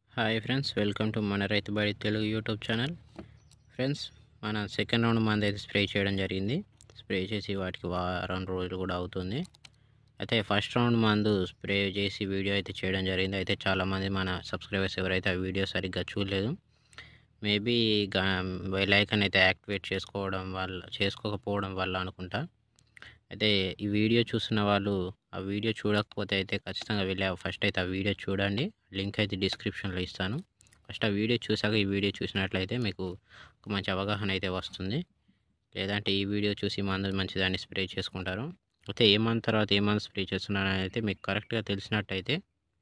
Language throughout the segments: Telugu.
హాయ్ ఫ్రెండ్స్ వెల్కమ్ టు మన Rythu Badi Telugu YouTube channel friends మన సెకండ్ రౌండ్ మంది అయితే స్ప్రే చేయడం జరిగింది స్ప్రే చేసి వాటికి వారం రోజులు కూడా అవుతుంది అయితే ఫస్ట్ రౌండ్ మందు స్ప్రే చేసి వీడియో అయితే చేయడం జరిగింది అయితే చాలామంది మన సబ్స్క్రైబర్స్ ఎవరైతే ఆ వీడియో సరిగ్గా చూడలేదు మేబీ లైకన్ అయితే యాక్టివేట్ చేసుకోవడం వల్ల చేసుకోకపోవడం వల్ల అనుకుంటా అయితే ఈ వీడియో చూస్తున్న వాళ్ళు ఆ వీడియో చూడకపోతే అయితే ఖచ్చితంగా వెళ్ళి ఫస్ట్ అయితే ఆ వీడియో చూడండి లింక్ అయితే డిస్క్రిప్షన్లో ఇస్తాను ఫస్ట్ ఆ వీడియో చూసాక ఈ వీడియో చూసినట్లయితే మీకు ఒక మంచి అవగాహన అయితే వస్తుంది లేదంటే ఈ వీడియో చూసి మందు మంచిదాన్ని స్ప్రే చేసుకుంటారు అయితే ఏ మంత్ తర్వాత ఏ మంత్ స్ప్రే చేస్తున్నారని అయితే మీకు కరెక్ట్గా తెలిసినట్టయితే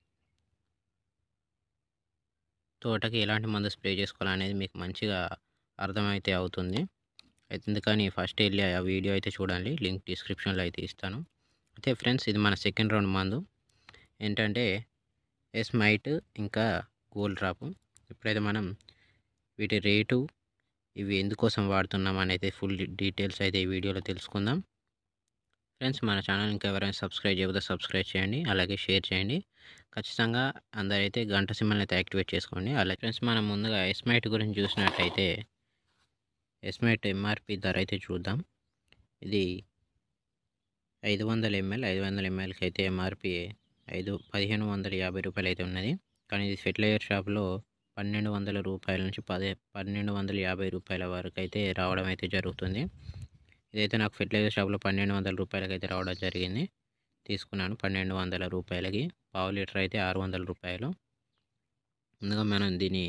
తోటకి ఎలాంటి మందు స్ప్రే చేసుకోవాలనేది మీకు మంచిగా అర్థమైతే అవుతుంది అయితే అందుకని ఫస్ట్ వెళ్ళి ఆ వీడియో అయితే చూడండి లింక్ డిస్క్రిప్షన్లో అయితే ఇస్తాను అయితే ఫ్రెండ్స్ ఇది మన సెకండ్ రౌండ్ మందు ఏంటంటే ఎస్మైట్ ఇంకా గోల్డ్ డ్రాప్ ఇప్పుడైతే మనం వీటి రేటు ఇవి ఎందుకోసం వాడుతున్నాం అని అయితే ఫుల్ డీటెయిల్స్ అయితే ఈ వీడియోలో తెలుసుకుందాం ఫ్రెండ్స్ మన ఛానల్ ఇంకా ఎవరైనా సబ్స్క్రైబ్ చేయకపోతే సబ్స్క్రైబ్ చేయండి అలాగే షేర్ చేయండి ఖచ్చితంగా అందరైతే గంట సింబల్ని అయితే యాక్టివేట్ చేసుకోండి అలాగే ఫ్రెండ్స్ మనం ముందుగా ఎస్మైట్ గురించి చూసినట్టయితే ఎస్మైట్ ఎంఆర్పి ధర అయితే చూద్దాం ఇది ఐదు వందల ఎంఎల్ ఐదు వందల ఎంఎల్కి అయితే ఎంఆర్పి ఐదు పదిహేను వందల యాభై రూపాయలు అయితే ఉన్నది కానీ ఇది ఫెర్టిలైజర్ షాప్లో పన్నెండు వందల రూపాయల నుంచి పదే పన్నెండు వందల యాభై రూపాయల వరకు అయితే రావడం అయితే జరుగుతుంది ఇదైతే నాకు ఫెర్టిలైజర్ షాప్లో పన్నెండు వందల రూపాయలకి అయితే రావడం జరిగింది తీసుకున్నాను పన్నెండు వందల రూపాయలకి పావు లీటర్ అయితే ఆరు వందల రూపాయలు ముందుగా మనం దీని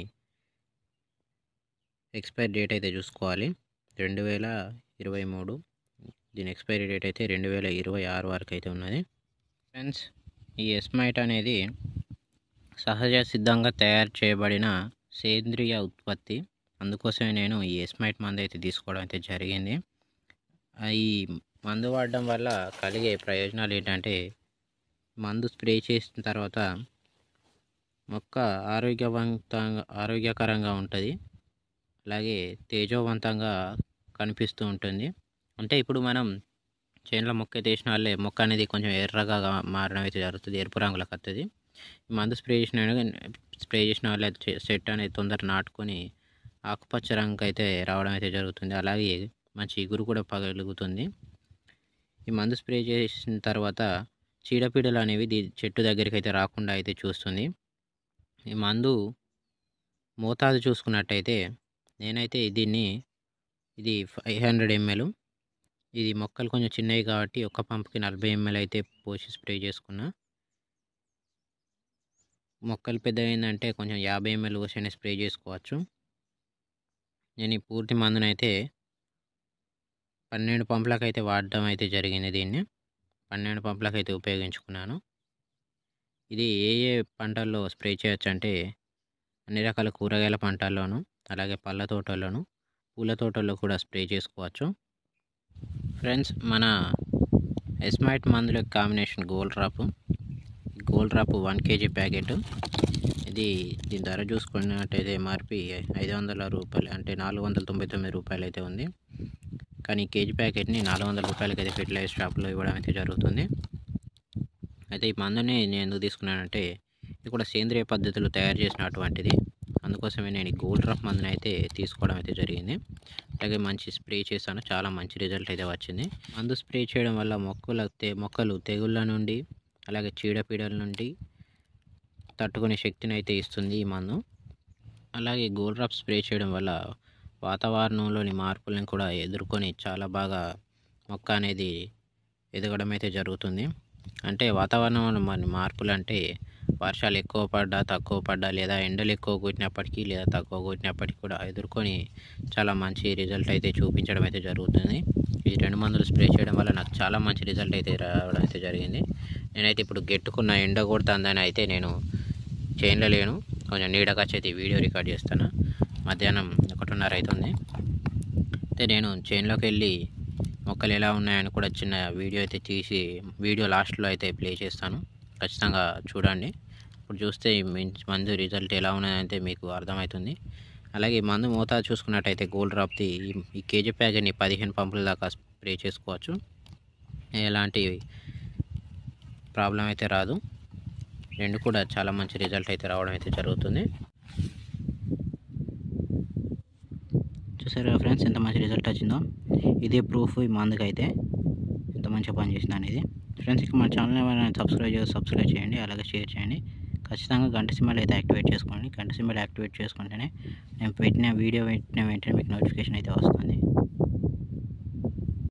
ఎక్స్పైరీ డేట్ అయితే చూసుకోవాలి రెండు వేల ఇరవై మూడు దీని ఎక్స్పైరీ డేట్ అయితే రెండు వేల ఇరవై ఆరు వరకు అయితే ఉన్నది ఫ్రెండ్స్ ఈ ఎస్మైట్ అనేది సహజ సిద్ధంగా తయారు చేయబడిన సేంద్రియ ఉత్పత్తి అందుకోసమే నేను ఈ ఎస్మైట్ మందు అయితే తీసుకోవడం అయితే జరిగింది ఈ మందు వాడడం వల్ల కలిగే ప్రయోజనాలు ఏంటంటే మందు స్ప్రే చేసిన తర్వాత మొక్క ఆరోగ్యవంతంగా ఆరోగ్యకరంగా ఉంటుంది అలాగే తేజోవంతంగా కనిపిస్తూ ఉంటుంది అంటే ఇప్పుడు మనం చేనులో మొక్క తీసిన వాళ్ళే మొక్క అనేది కొంచెం ఎర్రగా మారడం అయితే జరుగుతుంది ఎరుపు రంగులకు వస్తుంది మందు స్ప్రే చేసిన స్ప్రే చేసిన వాళ్ళే సెట్ అనేది తొందర నాటుకొని ఆకుపచ్చ రంగు అయితే రావడం అయితే జరుగుతుంది అలాగే మంచి ఇగురు కూడా పగలుగుతుంది ఈ మందు స్ప్రే చేసిన తర్వాత చీడపీడలు అనేవి చెట్టు దగ్గరికి అయితే రాకుండా అయితే చూస్తుంది ఈ మందు మోతాదు చూసుకున్నట్టయితే నేనైతే దీన్ని ఇది ఫైవ్ హండ్రెడ్ ఎంఎల్ ఇది మొక్కలు కొంచెం చిన్నవి కాబట్టి ఒక్క పంపుకి నలభై ఎంఎల్ అయితే పోసి స్ప్రే చేసుకున్నా మొక్కలు పెద్ద అయిందంటే కొంచెం యాభై ఎంఎల్ పోసి స్ప్రే చేసుకోవచ్చు నేను ఈ పూర్తి మందునైతే పన్నెండు పంపులకు అయితే వాడడం అయితే జరిగింది దీన్ని పన్నెండు పంపులకు అయితే ఉపయోగించుకున్నాను ఇది ఏ ఏ పంటల్లో స్ప్రే చేయొచ్చు అంటే అన్ని రకాల కూరగాయల పంటల్లోనూ అలాగే పళ్ళ తోటల్లోనూ పూల తోటల్లో కూడా స్ప్రే చేసుకోవచ్చు ఫ్రెండ్స్ మన ఎస్మైట్ మందుల combination gold drop gold drop one KG packet ఇది దీని ధర చూసుకున్నట్టయితే ఎంఆర్పి ఐదు వందల రూపాయలు అంటే నాలుగు వందల తొంభై తొమ్మిది రూపాయలు అయితే ఉంది కానీ కేజీ ప్యాకెట్ని నాలుగు వందల రూపాయలకి అయితే ఫెర్టిలైజర్ షాప్లో ఇవ్వడం అయితే జరుగుతుంది అయితే ఈ మందుని నేను ఎందుకు తీసుకున్నానంటే ఇది కూడా సేంద్రియ పద్ధతిలో తయారు చేసినటువంటిది అందుకోసమే నేను ఈ గోల్డ్ డ్రాప్ మందుని అయితే తీసుకోవడం అయితే జరిగింది అలాగే మంచి స్ప్రే చేశాను చాలా మంచి రిజల్ట్ అయితే వచ్చింది మందు స్ప్రే చేయడం వల్ల మొక్కల తె మొక్కలు తెగుళ్ళ నుండి అలాగే చీడపీడల నుండి తట్టుకునే శక్తిని అయితే ఇస్తుంది ఈ మందు అలాగే గోల్డ్ డ్రాప్ స్ప్రే చేయడం వల్ల వాతావరణంలోని మార్పులను కూడా ఎదుర్కొని చాలా బాగా మొక్క అనేది ఎదగడం అయితే జరుగుతుంది అంటే వాతావరణంలో మన మార్పులు అంటే వర్షాలు ఎక్కువ పడ్డా తక్కువ పడ్డా లేదా ఎండలు ఎక్కువ కొట్టినప్పటికీ లేదా తక్కువ కొట్టినప్పటికీ కూడా ఎదుర్కొని చాలా మంచి రిజల్ట్ అయితే చూపించడం అయితే జరుగుతుంది ఈ రెండు మందులు స్ప్రే చేయడం వల్ల నాకు చాలా మంచి రిజల్ట్ అయితే రావడం అయితే జరిగింది నేనైతే ఇప్పుడు గెట్టుకున్న ఎండ కొడుతుందని అయితే నేను చేన్లో లేను కొంచెం నీడకొచ్చి అయితే వీడియో రికార్డ్ చేస్తాను మధ్యాహ్నం ఒకటిన్నర అవుతుంది అయితే నేను చేన్లోకి వెళ్ళి మొక్కలు ఎలా ఉన్నాయని కూడా చిన్న వీడియో అయితే తీసి వీడియో లాస్ట్లో అయితే ప్లే చేస్తాను ఖచ్చితంగా చూడండి ఇప్పుడు చూస్తే మందు రిజల్ట్ ఎలా ఉన్నదంటే మీకు అర్థమవుతుంది అలాగే మందు మోతాదు చూసుకున్నట్టయితే గోల్డ్ డ్రాప్ది ఈ కేజీ ప్యాకెట్ని పదిహేను పంపుల దాకా స్ప్రే చేసుకోవచ్చు ఎలాంటి ప్రాబ్లం అయితే రాదు రెండు కూడా చాలా మంచి రిజల్ట్ అయితే రావడం అయితే జరుగుతుంది చూసారు ఫ్రెండ్స్ ఎంత మంచి రిజల్ట్ వచ్చిందో ఇదే ప్రూఫ్ ఈ మందుకు అయితే ఎంత మంచిగా పనిచేసింది అనేది ఫ్రెండ్స్ ఇక మన ఛానల్ ఏమైనా సబ్స్క్రైబ్ చేసి సబ్స్క్రైబ్ చేయండి అలాగే షేర్ చేయండి ఖచ్చితంగా గంట సింబల్ అయితే యాక్టివేట్ చేసుకోండి గంట సింబల్ యాక్టివేట్ చేసుకుంటేనే నేను పెట్టిన వీడియో పెట్టిన వెంటనే మీకు నోటిఫికేషన్ అయితే వస్తుంది